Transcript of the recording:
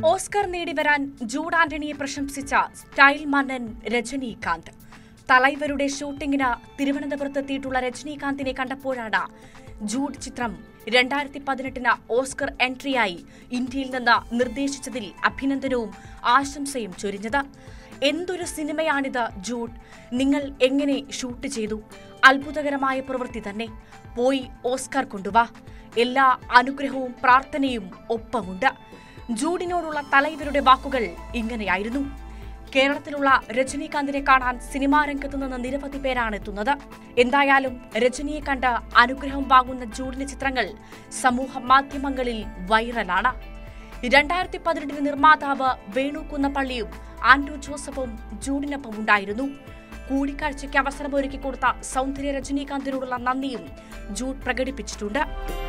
Oscar നേടിവരാൻ ജൂഡ് ആന്റണിയെ പ്രശംസിച്ച സ്റ്റൈൽ മന്നൻ രജനീകാന്ത് തലൈവരുടെ ഷൂട്ടിങ്ങിന് തിരുവനന്തപുരത്തെത്തിയിട്ടുള്ള രജനീകാന്തിനെ കണ്ടപ്പോഴാണ് ജൂഡ് ചിത്രം രണ്ടായിരത്തി പതിനെട്ടിന് ഓസ്കർ എൻട്രിയായി ഇന്ത്യയിൽ നിന്ന് നിർദ്ദേശിച്ചതിൽ അഭിനന്ദനവും ആശംസയും ചൊരിഞ്ഞത് എന്തൊരു സിനിമയാണിത് ജൂഡ് നിങ്ങൾ എങ്ങനെ ഷൂട്ട് ചെയ്തു അത്ഭുതകരമായ പ്രവൃത്തി തന്നെ പോയി ഓസ്കർ കൊണ്ടുവാ എല്ലാ അനുഗ്രഹവും പ്രാർത്ഥനയും ഒപ്പമുണ്ട് ജൂഡിനോടുള്ള തലൈവരുടെ വാക്കുകൾ ഇങ്ങനെയായിരുന്നു കേരളത്തിലുള്ള രജനീകാന്തിനെ കാണാൻ സിനിമാ രംഗത്തു നിന്ന് നിരവധി പേരാണ് എത്തുന്നത് എന്തായാലും രജനിയെ കണ്ട് അനുഗ്രഹം വാങ്ങുന്ന ജൂഡിന്റെ ചിത്രങ്ങൾ സമൂഹ മാധ്യമങ്ങളിൽ വൈറലാണ് രണ്ടായിരത്തി പതിനെട്ടിന് നിർമ്മാതാവ് വേണു കുന്നപ്പള്ളിയും ആന്റോ ജോസഫും ജൂഡിനൊപ്പം ഉണ്ടായിരുന്നു കൂടിക്കാഴ്ചയ്ക്ക് അവസരമൊരുക്കി കൊടുത്ത സൗന്ദര്യ രജനീകാന്തിനോടുള്ള നന്ദിയും ജൂഡ് പ്രകടിപ്പിച്ചിട്ടുണ്ട്